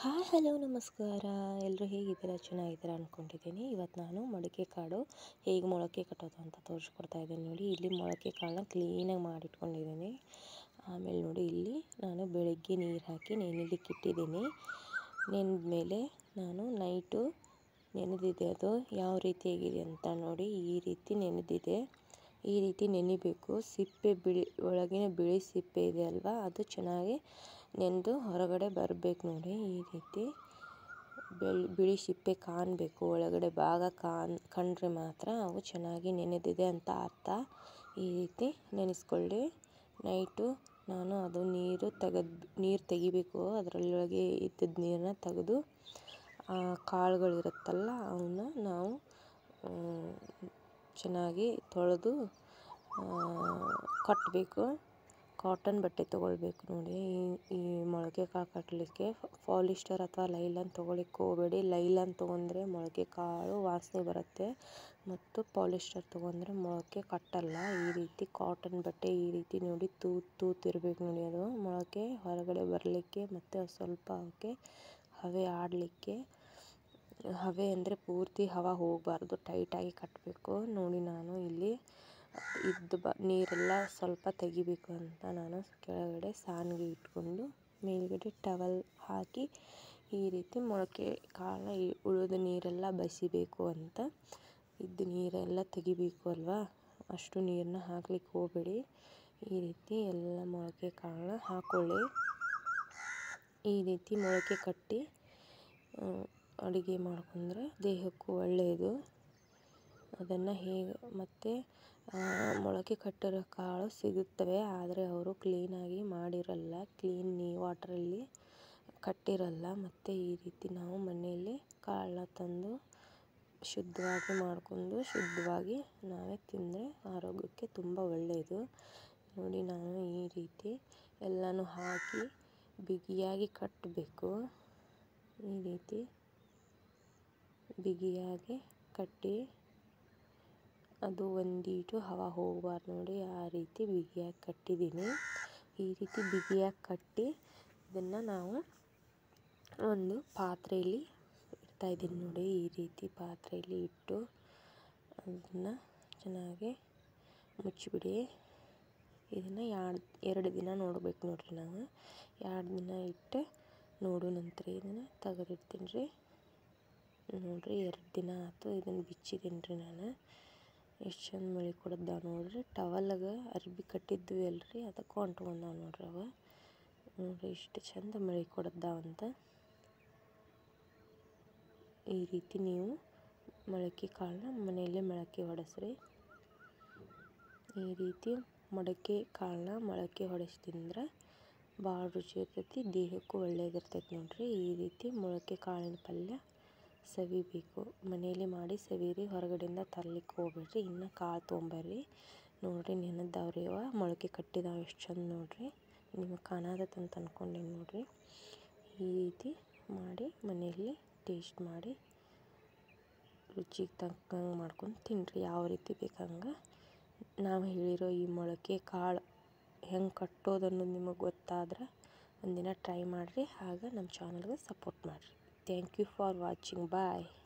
hi hello ನಮಸ್ಕಾರ ಎಲ್ಲರೂ ಹೇಗಿದ್ದೀರಾ ಚೆನ್ನಾಗಿದ್ದೀರಾ ಅಂದ್ಕೊಂಡಿದ್ದೀನಿ ಇವತ್ತು ನಾನು ಮೊಳಕೆ ಕಾಳು ಹೇಗೆ ಮೊಳಕೆ ಕಟ್ಟೋದು ಅಂತ ತೋರಿಸ್ಕೊಡ್ತಾ ಇದ್ದೀನಿ ನೋಡಿ ಇಲ್ಲಿ ಮೊಳಕೆ ಕಾಳನ್ನ ಕ್ಲೀನಾಗಿ ಮಾಡಿಟ್ಕೊಂಡಿದ್ದೀನಿ ಆಮೇಲೆ ನೋಡಿ ಇಲ್ಲಿ ನಾನು ಬೆಳಗ್ಗೆ ನೀರು ಹಾಕಿ ನೆನೆಲಿಕ್ಕೆ ಇಟ್ಟಿದ್ದೀನಿ ನೆನೆದ ಮೇಲೆ ನಾನು ನೈಟು ನೆನೆದಿದೆ ಅದು ಯಾವ ರೀತಿ ಹೇಗಿದೆ ಅಂತ ನೋಡಿ ಈ ರೀತಿ ನೆನೆದಿದೆ ಈ ರೀತಿ ನೆನಿಬೇಕು ಸಿಪ್ಪೆ ಬಿಳಿ ಒಳಗಿನ ಬಿಳಿ ಸಿಪ್ಪೆ ಇದೆ ಅಲ್ವಾ ಅದು ಚೆನ್ನಾಗಿ ನೆಂದು ಹೊರಗಡೆ ಬರಬೇಕು ನೋಡಿ ಈ ರೀತಿ ಬೆಳ್ ಬಿಳಿ ಸಿಪ್ಪೆ ಕಾಣಬೇಕು ಒಳಗಡೆ ಭಾಗ ಕಾನ್ ಕಂಡ್ರೆ ಮಾತ್ರ ಅವು ಚೆನ್ನಾಗಿ ನೆನೆದಿದೆ ಅಂತ ಅರ್ಥ ಈ ರೀತಿ ನೆನೆಸ್ಕೊಳ್ಳಿ ನೈಟು ನಾನು ಅದು ನೀರು ತೆಗೆದು ನೀರು ತೆಗಿಬೇಕು ಅದರೊಳಗೆ ಇದ್ದಿದ್ದ ನೀರನ್ನ ತೆಗೆದು ಕಾಳುಗಳಿರುತ್ತಲ್ಲ ಅವನ್ನ ನಾವು ಚೆನ್ನಾಗಿ ತೊಳೆದು ಕಟ್ಟಬೇಕು ಕಾಟನ್ ಬಟ್ಟೆ ತೊಗೊಳ್ಬೇಕು ನೋಡಿ ಈ ಮೊಳಕೆ ಕಾಳು ಕಟ್ಟಲಿಕ್ಕೆ ಪಾಲಿಸ್ಟರ್ ಅಥವಾ ಲೈಲನ್ ತೊಗೊಳಿಕ್ಕೆ ಹೋಗಬೇಡಿ ಲೈಲನ್ ತೊಗೊಂಡ್ರೆ ಮೊಳಕೆ ಕಾಳು ವಾಸನೆ ಬರುತ್ತೆ ಮತ್ತು ಪಾಲಿಸ್ಟರ್ ತೊಗೊಂಡ್ರೆ ಮೊಳಕೆ ಕಟ್ಟಲ್ಲ ಈ ರೀತಿ ಕಾಟನ್ ಬಟ್ಟೆ ಈ ರೀತಿ ನೋಡಿ ತೂತು ತೂತು ಇರಬೇಕು ನೋಡಿ ಅದು ಮೊಳಕೆ ಹೊರಗಡೆ ಬರಲಿಕ್ಕೆ ಮತ್ತು ಸ್ವಲ್ಪ ಅವಕ್ಕೆ ಹವೆ ಆಡಲಿಕ್ಕೆ ಹವೆ ಅಂದರೆ ಪೂರ್ತಿ ಹವಾ ಹೋಗಬಾರ್ದು ಟೈಟಾಗಿ ಕಟ್ಟಬೇಕು ನೋಡಿ ನಾನು ಇಲ್ಲಿ ಇದ್ದು ಬ ನೀರೆಲ್ಲ ಸ್ವಲ್ಪ ತೆಗಿಬೇಕು ಅಂತ ನಾನು ಕೆಳಗಡೆ ಸಾನಿಗೆ ಇಟ್ಕೊಂಡು ಮೇಲ್ಗಡೆ ಟವಲ್ ಹಾಕಿ ಈ ರೀತಿ ಮೊಳಕೆ ಕಾಳನ್ನ ಉಳಿದ ನೀರೆಲ್ಲ ಬಸಿಬೇಕು ಅಂತ ಇದ್ದ ನೀರೆಲ್ಲ ತೆಗಿಬೇಕು ಅಲ್ವಾ ಅಷ್ಟು ನೀರನ್ನ ಹಾಕ್ಲಿಕ್ಕೆ ಹೋಗಬೇಡಿ ಈ ರೀತಿ ಎಲ್ಲ ಮೊಳಕೆ ಕಾಳನ್ನ ಹಾಕ್ಕೊಳ್ಳಿ ಈ ರೀತಿ ಮೊಳಕೆ ಕಟ್ಟಿ ಅಡುಗೆ ಮಾಡ್ಕೊಂಡ್ರೆ ದೇಹಕ್ಕೂ ಒಳ್ಳೆಯದು ಅದನ್ನು ಹೇಗೆ ಮತ್ತು ಮೊಳಕೆ ಕಟ್ಟಿರೋ ಕಾಳು ಸಿಗುತ್ತವೆ ಆದರೆ ಅವರು ಕ್ಲೀನಾಗಿ ಮಾಡಿರಲ್ಲ ಕ್ಲೀನ್ ನೀ ವಾಟ್ರಲ್ಲಿ ಕಟ್ಟಿರಲ್ಲ ಮತ್ತು ಈ ರೀತಿ ನಾವು ಮನೆಯಲ್ಲಿ ಕಾಳನ್ನ ತಂದು ಶುದ್ಧವಾಗಿ ಮಾಡಿಕೊಂಡು ಶುದ್ಧವಾಗಿ ನಾವೇ ತಿಂದರೆ ಆರೋಗ್ಯಕ್ಕೆ ತುಂಬ ಒಳ್ಳೆಯದು ನೋಡಿ ನಾನು ಈ ರೀತಿ ಎಲ್ಲನೂ ಹಾಕಿ ಬಿಗಿಯಾಗಿ ಕಟ್ಟಬೇಕು ಈ ರೀತಿ ಬಿಗಿಯಾಗಿ ಕಟ್ಟಿ ಅದು ಒಂದೀಟು ಹವಾ ಹೋಗಬಾರ್ದು ನೋಡಿ ಆ ರೀತಿ ಬಿಗಿಯಾಗಿ ಕಟ್ಟಿದ್ದೀನಿ ಈ ರೀತಿ ಬಿಗಿಯಾಗಿ ಕಟ್ಟಿ ಇದನ್ನು ನಾವು ಒಂದು ಪಾತ್ರೆಯಲ್ಲಿ ಇಡ್ತಾಯಿದ್ದೀನಿ ನೋಡಿ ಈ ರೀತಿ ಪಾತ್ರೆಯಲ್ಲಿ ಇಟ್ಟು ಅದನ್ನು ಚೆನ್ನಾಗಿ ಮುಚ್ಚಿಬಿಡಿ ಇದನ್ನು ಎರಡು ಎರಡು ದಿನ ನೋಡ್ಬೇಕು ನೋಡಿರಿ ನಾವು ಎರಡು ದಿನ ಇಟ್ಟು ನೋಡು ನಂತರ ಇದನ್ನು ತೆಗೆದಿಡ್ತೀನಿ ರೀ ನೋಡಿರಿ ಎರಡು ದಿನ ಆಯ್ತು ಇದನ್ನು ಬಿಚ್ಚಿದ್ದೀನಿ ರೀ ನಾನು ಎಷ್ಟು ಚಂದ ಮಳೆ ಕೊಡದ್ದಾವ ನೋಡಿರಿ ಟವಲ್ಗೆ ಅರ್ಬಿ ಕಟ್ಟಿದ್ವಿ ಅಲ್ರಿ ಅದಕ್ಕೂ ಅಂಟ್ಕೊಂಡಾವ ನೋಡ್ರಿ ಅವ ನೋಡಿರಿ ಇಷ್ಟು ಚಂದ ಮಳೆ ಕೊಡದ್ದಾವಂತ ಈ ರೀತಿ ನೀವು ಮೊಳಕೆ ಕಾಳನ್ನ ಮನೆಯಲ್ಲೇ ಮೊಳಕೆ ಹೊಡೆಸ್ರಿ ಈ ರೀತಿ ಮೊಳಕೆ ಕಾಳನ್ನ ಮೊಳಕೆ ಹೊಡೆಸಿ ತಿಂದ್ರೆ ಭಾಳ ರುಚಿ ಇರ್ತೈತಿ ದೇಹಕ್ಕೂ ಒಳ್ಳೇದಿರ್ತೈತಿ ನೋಡಿರಿ ಈ ರೀತಿ ಮೊಳಕೆ ಕಾಳಿನ ಪಲ್ಯ ಸವಿಬೇಕು ಮನೆಯಲ್ಲಿ ಮಾಡಿ ಸವಿರಿ ಹೊರಗಡೆಯಿಂದ ತರ್ಲಿಕ್ಕೆ ಹೋಗ್ಬೇಡ್ರಿ ಇನ್ನು ಕಾಳು ತೊಗೊಂಬರ್ರಿ ನೋಡಿರಿ ನೆನೆದವ್ರಿ ಅವ ಮೊಳಕೆ ಕಟ್ಟಿದಾವ ಎಷ್ಟು ಚಂದ ನೋಡಿರಿ ನಿಮಗೆ ಕಾಣಾದತ್ತು ಅಂತ ಅಂದ್ಕೊಂಡೇನಿ ನೋಡಿರಿ ಈ ರೀತಿ ಮಾಡಿ ಮನೆಯಲ್ಲಿ ಟೇಸ್ಟ್ ಮಾಡಿ ರುಚಿಗೆ ತಕ್ಕಂಗೆ ಮಾಡ್ಕೊಂಡು ತಿನ್ನಿರಿ ಯಾವ ರೀತಿ ಬೇಕಂಗೆ ನಾವು ಹೇಳಿರೋ ಈ ಮೊಳಕೆ ಕಾಳು ಹೆಂಗೆ ಕಟ್ಟೋದು ಅನ್ನೋದು ನಿಮಗೆ ಗೊತ್ತಾದ್ರೆ ಒಂದಿನ ಟ್ರೈ ಮಾಡಿರಿ ಆಗ ನಮ್ಮ ಚಾನಲ್ಗೆ ಸಪೋರ್ಟ್ ಮಾಡಿರಿ thank you for watching bye